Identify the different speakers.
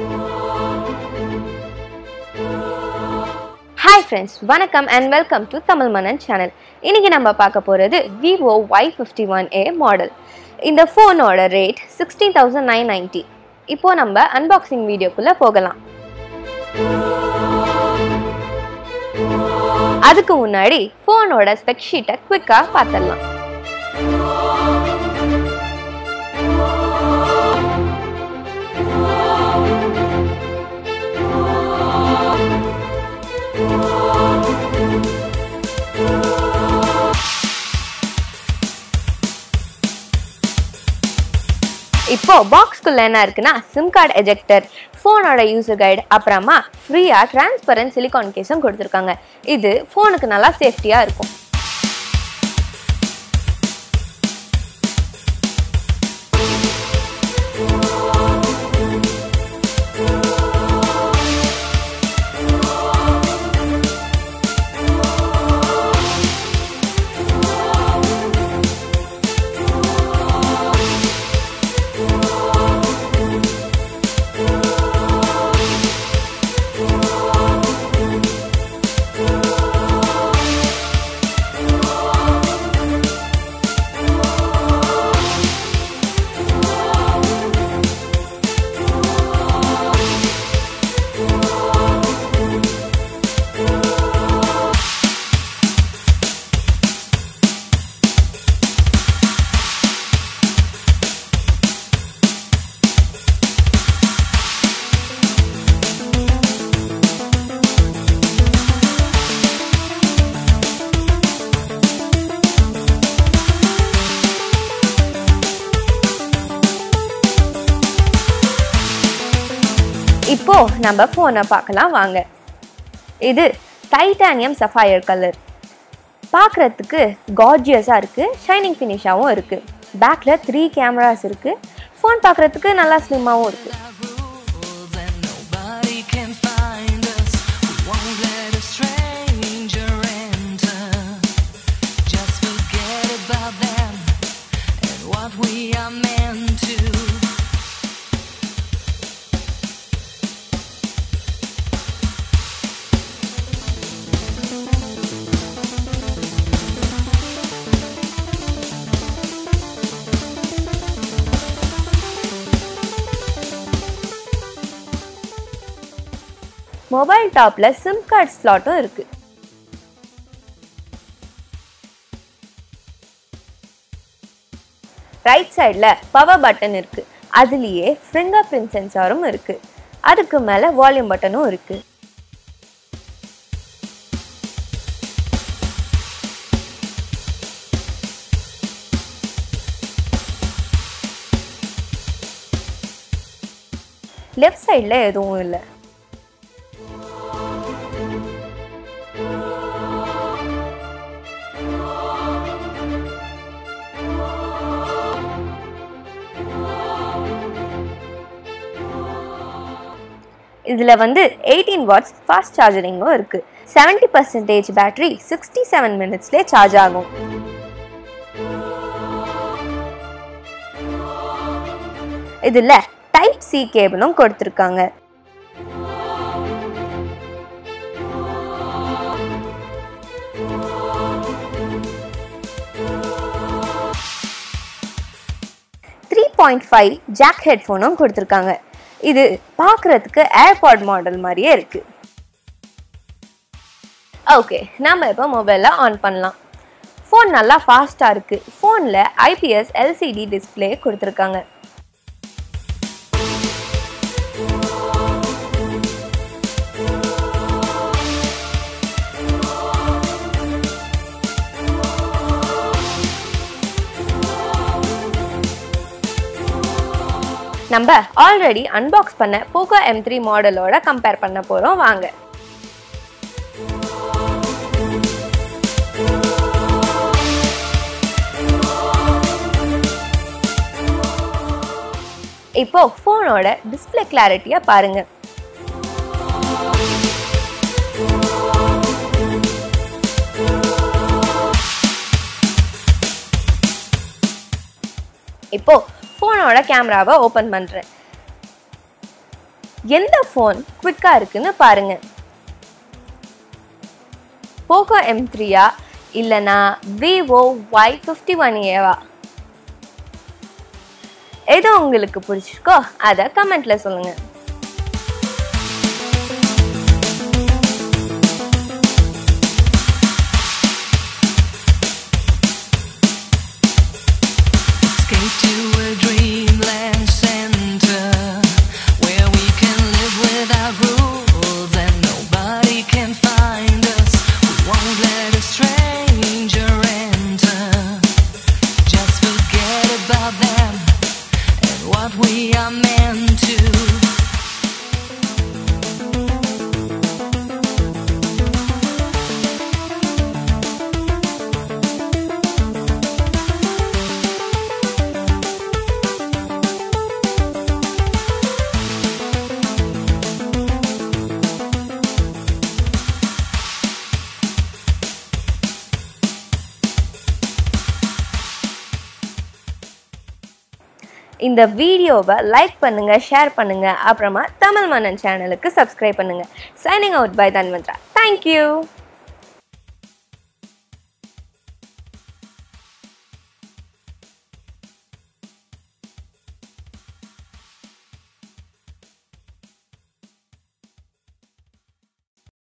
Speaker 1: Hi friends வணக்கம் and welcome to Tamil Mannan channel இன்னைக்கு நம்ம பார்க்க போகிறது Vivo Y fifty one A model இந்த ஃபோனோட rate sixteen thousand nine ninety இப்போது நம்ம அன்பாக்சிங் வீடியோக்குள்ளே போகலாம் அதுக்கு முன்னாடி ஃபோனோட ஸ்பெக் ஷீட்டை குவிக்காக பார்த்துடலாம் இப்போ பாக்ஸ்குள்ள என்ன இருக்குன்னா சிம் கார்டு எஜெக்டர் ஃபோனோட யூசர் கைடு அப்புறமா ஃப்ரீயாக டிரான்ஸ்பரண்ட் சிலிகான் கேஸும் கொடுத்துருக்காங்க இது ஃபோனுக்கு நல்லா சேஃப்டியாக இருக்கும் இப்போ நம்ம ஃபோனை பார்க்கலாம் வாங்க இது டைட்டானியம் சஃபயர் கலர் பார்க்குறதுக்கு கார்ஜியஸாக இருக்குது ஷைனிங் ஃபினிஷாகவும் இருக்குது பேக்கில் த்ரீ கேமராஸ் இருக்குது ஃபோன் பார்க்குறதுக்கு நல்லா ஸ்லிம்மாகவும் இருக்குது
Speaker 2: rules and nobody can find us. We won't let a stranger enter. Just forget about them and what we are meant to.
Speaker 1: Mobile டாப்பில் சிம் கார்டு ஸ்லாட்டும் இருக்குது ரைட் சைடில் பவர் பட்டன் இருக்குது அதுலேயே ஃபிங்கர் பிரிண்ட் சென்சாரும் இருக்குது அதுக்கு மேலே வால்யூம் பட்டனும் இருக்குது லெஃப்ட் சைடில் எதுவும் இல்லை இதில் வந்து எயிட்டீன் வாட்ஸ் ஃபாஸ்ட் சார்ஜரிங்கும் இருக்குது seventy percentage battery sixty seven மினிட்ஸ்லேயே சார்ஜ் ஆகும் இதில் டைப் சி கேபிளும் கொடுத்துருக்காங்க த்ரீ பாயிண்ட் ஃபைவ் ஜாக் ஹெட்ஃபோனும் கொடுத்துருக்காங்க இது பார்க்குறதுக்கு ஏர்பாட் மாடல் மாதிரியே இருக்குது ஓகே நம்ம இப்போ மொபைலில் ஆன் பண்ணலாம் ஃபோன் நல்லா ஃபாஸ்ட்டாக இருக்குது ஃபோனில் ஐபிஎஸ் எல்சிடி டிஸ்பிளே கொடுத்துருக்காங்க நம்ம ஆல்ரெடி அன்பாக்ஸ் பண்ண போகோ எம் த்ரீ மாடலோட கம்பேர் பண்ண போகிறோம் வாங்க இப்போ ஃபோனோட டிஸ்பிளே கிளாரிட்டியை பாருங்க இப்போ ஃபோனோட கேமராவை ஓப்பன் பண்ணுறேன் எந்த ஃபோன் குவிக்காக இருக்குன்னு பாருங்க போகோ எம் த்ரீயா இல்லைனா விவோ ஒய் ஃபிஃப்டி ஒன் ஏவா எது உங்களுக்கு பிடிச்சிருக்கோ அதை கமெண்ட்ல சொல்லுங்க
Speaker 2: Escape to a dreamland center where we can live without rules and nobody can find us. We won't let a stranger enter. Just forget about them and what we are meant to.
Speaker 1: இந்த வீடியோவை like பண்ணுங்க share பண்ணுங்க அப்புறமா தமிழ் மன்னன் சேனலுக்கு subscribe பண்ணுங்க signing out by Dhanvantra thank you